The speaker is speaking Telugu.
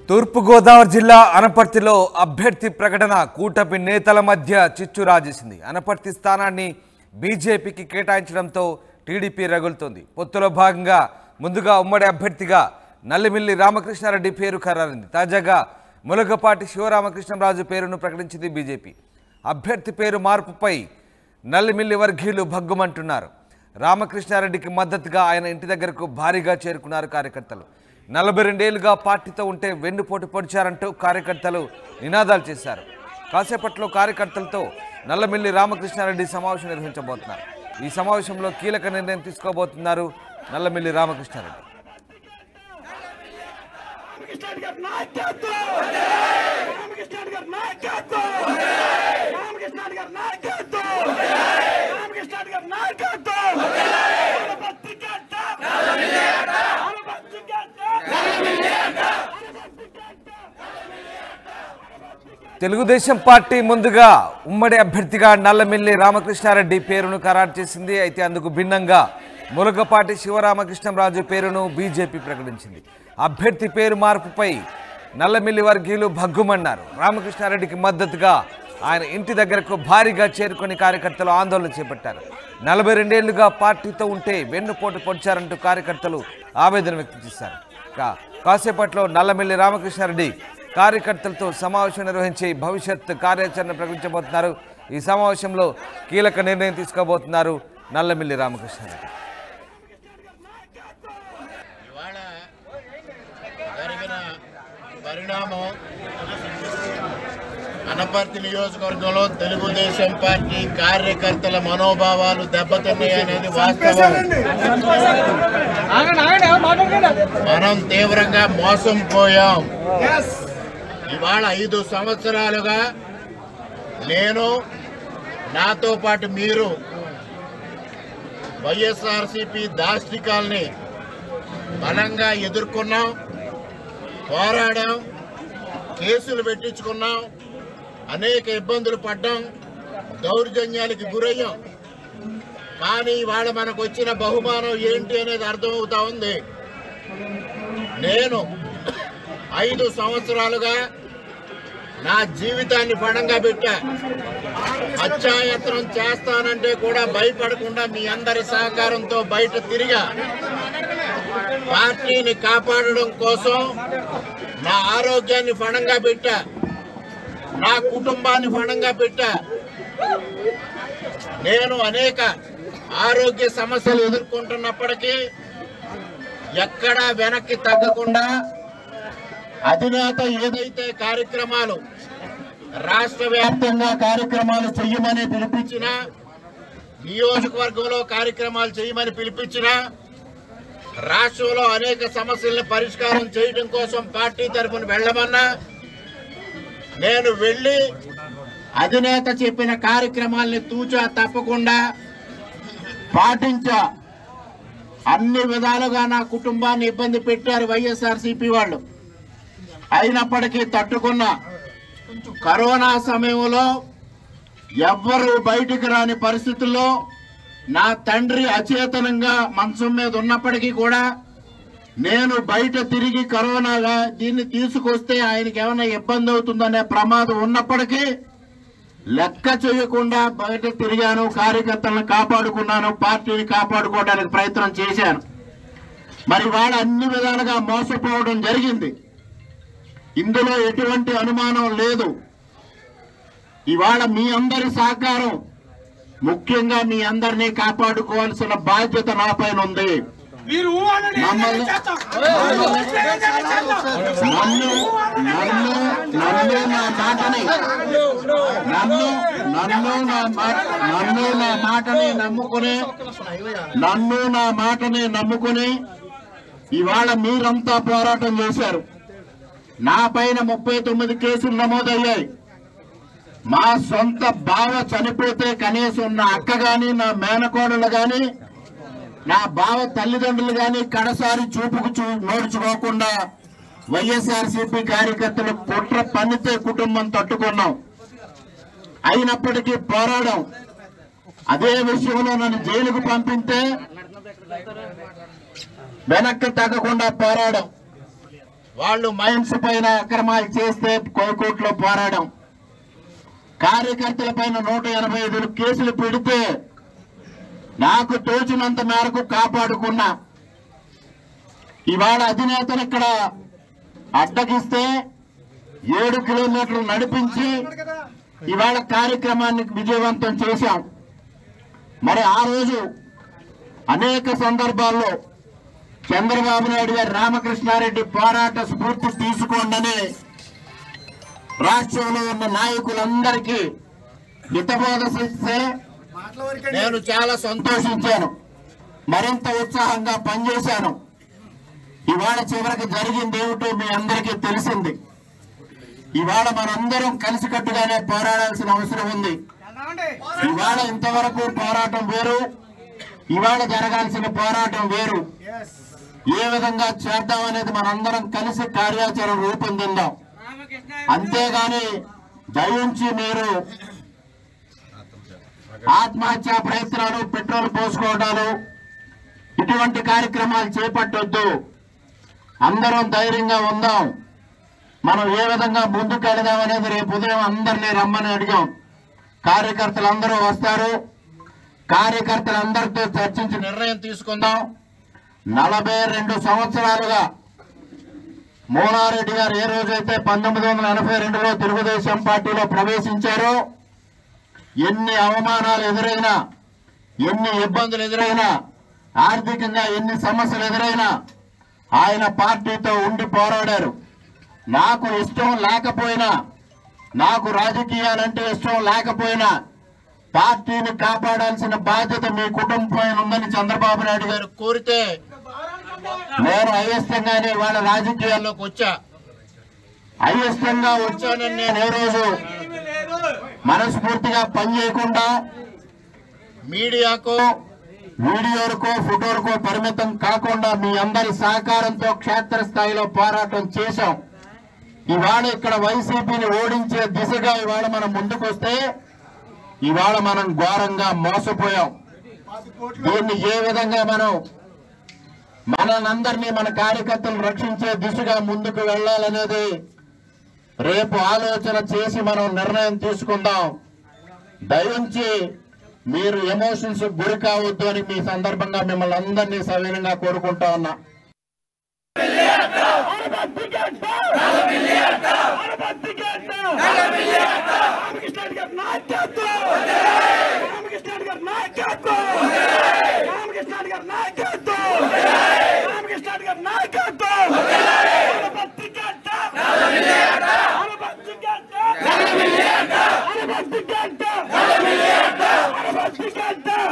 తూర్పుగోదావరి జిల్లా అనపర్తిలో అభ్యర్థి ప్రకటన కూటమి నేతల మధ్య చిచ్చు రాజేసింది అనపర్తి స్థానాన్ని బీజేపీకి కేటాయించడంతో టీడీపీ రగులుతోంది పొత్తులో భాగంగా ముందుగా ఉమ్మడి అభ్యర్థిగా నల్లిమిల్లి రామకృష్ణారెడ్డి పేరు ఖరారైంది తాజాగా ములగపాటి శివరామకృష్ణరాజు పేరును ప్రకటించింది బీజేపీ అభ్యర్థి పేరు మార్పుపై నల్లిమిల్లి వర్గీయులు భగ్గుమంటున్నారు రామకృష్ణారెడ్డికి మద్దతుగా ఆయన ఇంటి దగ్గరకు భారీగా చేరుకున్నారు కార్యకర్తలు నలభై రెండేళ్లుగా పార్టీతో ఉంటే వెన్నుపోటు పొడిచారంటూ కార్యకర్తలు నినాదాలు చేశారు కాసేపట్లో కార్యకర్తలతో నల్లమిల్లి రామకృష్ణారెడ్డి సమావేశం నిర్వహించబోతున్నారు ఈ సమావేశంలో కీలక నిర్ణయం తీసుకోబోతున్నారు నల్లమిల్లి రామకృష్ణారెడ్డి రామకృష్ణ గారి నాయకత్వం రామకృష్ణ గారి నాయకత్వం రామకృష్ణ గారి నాయకత్వం రామకృష్ణ గారి నాయకత్వం అనపత్తి గడ్డ అనపత్తి గడ్డ తెలుగుదేశం పార్టీ ముందుగా ఉమ్మడి అభ్యర్థిగా నల్లమిల్లి రామకృష్ణారెడ్డి పేరును ఖరారు చేసింది అయితే అందుకు భిన్నంగా ములగపాటి శివరామకృష్ణరాజు పేరును బీజేపీ ప్రకటించింది అభ్యర్థి పేరు మార్పుపై నల్లమిల్లి వర్గీయులు భగ్గుమన్నారు రామకృష్ణారెడ్డికి మద్దతుగా ఆయన ఇంటి దగ్గరకు భారీగా చేరుకొని కార్యకర్తలు ఆందోళన చేపట్టారు నలభై రెండేళ్లుగా పార్టీతో ఉంటే వెన్నుపోటు పొడిచారంటూ కార్యకర్తలు ఆవేదన వ్యక్తం చేశారు కా- కాసేపట్లో నల్లమిల్లి రామకృష్ణారెడ్డి కార్యకర్తలతో సమావేశం నిర్వహించి భవిష్యత్ కార్యాచరణ ప్రకటించబోతున్నారు ఈ సమావేశంలో కీలక నిర్ణయం తీసుకోబోతున్నారు నల్లమిల్లి రామకృష్ణారెడ్డి ఇవాళ జరిగిన పరిణామం అనపర్తి నియోజకవర్గంలో తెలుగుదేశం పార్టీ కార్యకర్తల మనోభావాలు దెబ్బతిన్నాయనేది వాస్తవం మనం తీవ్రంగా మోసం పోయాం ఇవాళ ఐదు సంవత్సరాలుగా నేను నాతో పాటు మీరు వైఎస్ఆర్సిపి దాష్టికాల్ని బలంగా ఎదుర్కొన్నాం పోరాడాం కేసులు పెట్టించుకున్నాం అనేక ఇబ్బందులు పడ్డాం దౌర్జన్యాలకి గురయ్యాం కానీ ఇవాళ మనకు వచ్చిన బహుమానం ఏంటి అనేది అర్థమవుతా ఉంది నేను ఐదు సంవత్సరాలుగా నా జీవితాన్ని పణంగా పెట్టా అత్యాయత్నం చేస్తానంటే కూడా భయపడకుండా మీ అందరి సహకారంతో బయట తిరిగా పార్టీని కాపాడడం కోసం నా ఆరోగ్యాన్ని ఫణంగా పెట్టా నా కుటుంబాన్ని ఫణంగా పెట్టా నేను అనేక ఆరోగ్య సమస్యలు ఎదుర్కొంటున్నప్పటికీ ఎక్కడా వెనక్కి తగ్గకుండా అధినేత ఏదైతే కార్యక్రమాలు రాష్ట్ర వ్యాప్తంగా కార్యక్రమాలు చెయ్యమని పిలిపించినా నియోజకవర్గంలో కార్యక్రమాలు చేయమని పిలిపించినా రాష్ట్రంలో అనేక సమస్యలను పరిష్కారం చేయడం కోసం పార్టీ తరఫున వెళ్ళమన్నా నేను వెళ్ళి అధినేత చెప్పిన కార్యక్రమాల్ని తూచా తప్పకుండా పాటించా అన్ని విధాలుగా నా కుటుంబాన్ని ఇబ్బంది పెట్టారు వైఎస్ఆర్సీపీ వాళ్ళు అయినప్పటికీ తట్టుకున్నా కరోనా సమయంలో ఎవ్వరూ బయటికి రాని పరిస్థితుల్లో నా తండ్రి అచేతనంగా మంచం మీద ఉన్నప్పటికీ కూడా నేను బయట తిరిగి కరోనాగా దీన్ని తీసుకొస్తే ఆయనకి ఏమైనా ఇబ్బంది అవుతుందనే ప్రమాదం ఉన్నప్పటికీ లెక్క చేయకుండా బయట తిరిగాను కార్యకర్తలను కాపాడుకున్నాను పార్టీని కాపాడుకోవడానికి ప్రయత్నం చేశాను మరి వాళ్ళ అన్ని విధాలుగా మోసపోవడం జరిగింది ఇందులో ఎటువంటి అనుమానం లేదు ఇవాళ మీ అందరి సహకారం ముఖ్యంగా మీ అందరినీ కాపాడుకోవాల్సిన బాధ్యత నా పైన ఉంది మీరు ఊ అనండి, మమ్మల్ని- చేస్తాం. నన్ను నన్ను నన్ను నా మాటని నన్ను నన్ను నా మాట నన్ను నా మాటని నమ్ముకుని నన్ను నా మాటని నమ్ముకుని ఇవాళ మీరంతా పోరాటం చేశారు నా పైన ముప్పై తొమ్మిది కేసులు నమోదయ్యాయి మా సొంత బావ చనిపోతే కనీసం నా అక్క గాని నా మేనకోడలు గాని నా బావ తల్లిదండ్రులు గాని కడసారి చూపుకు చూ నోడ్చుకోకుండా వైఎస్ఆర్సీపీ కార్యకర్తలు కుట్ర పన్నితే కుటుంబం తట్టుకున్నాం అయినప్పటికీ పోరాడాం అదే విషయంలో నన్ను జైలుకు పంపితే వెనక్కి తగ్గకుండా పోరాడాం వాళ్ళు మైన్స్ పైన అక్రమాలు చేస్తే కోర్టులో పోరాడం కార్యకర్తల పైన నూట ఎనభై ఐదు కేసులు పెడితే నాకు తోచినంత మేరకు కాపాడుకున్నా ఇవాళ అధినేతను ఇక్కడ అడ్డగిస్తే ఏడు కిలోమీటర్లు నడిపించి ఇవాళ కార్యక్రమాన్ని విజయవంతం చేశాం మరి ఆ రోజు అనేక సందర్భాల్లో చంద్రబాబు నాయుడు గారు రామకృష్ణారెడ్డి పోరాట స్ఫూర్తి తీసుకోండి రాష్ట్రంలో ఉన్న నాయకులందరికీ హితబోధ చేస్తే నేను చాలా సంతోషించాను మరింత ఉత్సాహంగా పనిచేశాను ఇవాళ చివరికి జరిగింది ఏమిటో మీ అందరికీ తెలిసింది ఇవాళ మనందరం కలిసికట్టుగానే పోరాడాల్సిన అవసరం ఉంది ఇవాళ ఇంతవరకు పోరాటం వేరు ఇవాళ జరగాల్సిన పోరాటం వేరు ఏ విధంగా చేద్దాం అనేది మనందరం కలిసి కార్యాచరణ రూపొందిందాం అంతేగాని దయించి మీరు ఆత్మహత్యా ప్రయత్నాలు పెట్రోల్ పోసుకోవడాలు ఇటువంటి కార్యక్రమాలు చేపట్టొద్దు అందరం ధైర్యంగా ఉందాం మనం ఏ విధంగా ముందుకు వెళదాం అనేది రేపు ఉదయం అందరినీ రమ్మని అడిగాం కార్యకర్తలు అందరూ వస్తారు కార్యకర్తలందరితో చర్చించి నిర్ణయం తీసుకుందాం నలభై రెండు సంవత్సరాలుగా మోనారెడ్డి గారు ఏ రోజైతే పంతొమ్మిది వందల ఎనభై రెండులో తెలుగుదేశం పార్టీలో ప్రవేశించారో ఎన్ని అవమానాలు ఎదురైనా ఎన్ని ఇబ్బందులు ఎదురైనా ఆర్థికంగా ఎన్ని సమస్యలు ఎదురైనా ఆయన పార్టీతో ఉండి పోరాడారు నాకు ఇష్టం లేకపోయినా నాకు రాజకీయాలంటే ఇష్టం లేకపోయినా పార్టీని కాపాడాల్సిన బాధ్యత మీ కుటుంబం పైన ఉందని చంద్రబాబు నాయుడు గారు కోరితే నేను అయిష్టంగానే వాళ్ళ రాజకీయాల్లోకి వచ్చా అయిష్టంగా వచ్చానని నేను ఏ రోజు మనస్ఫూర్తిగా పనిచేయకుండా మీడియాకో వీడియోలకో ఫోటోలకో పరిమితం కాకుండా మీ అందరి సహకారంతో క్షేత్రస్థాయిలో పోరాటం చేశాం ఇవాళ ఇక్కడ వైసీపీని ఓడించే దిశగా ఇవాళ మనం ముందుకొస్తే ఇవాళ మనం ఘోరంగా మోసపోయాం దీన్ని ఏ విధంగా మనం మనందరినీ మన కార్యకర్తలు రక్షించే దిశగా ముందుకు వెళ్ళాలనేది రేపు ఆలోచన చేసి మనం నిర్ణయం తీసుకుందాం దయించి మీరు ఎమోషన్స్ గురి కావద్దు అని మీ సందర్భంగా మిమ్మల్ని అందరినీ సవినంగా కోరుకుంటా ఉన్నా రామకృష్ణారెడ్డి గారి నాయకత్వం రామకృష్ణారెడ్డి గారి నాయకత్వం రామకృష్ణారెడ్డి గారి నాయకత్వం రామకృష్ణారెడ్డి గారి నాయకత్వం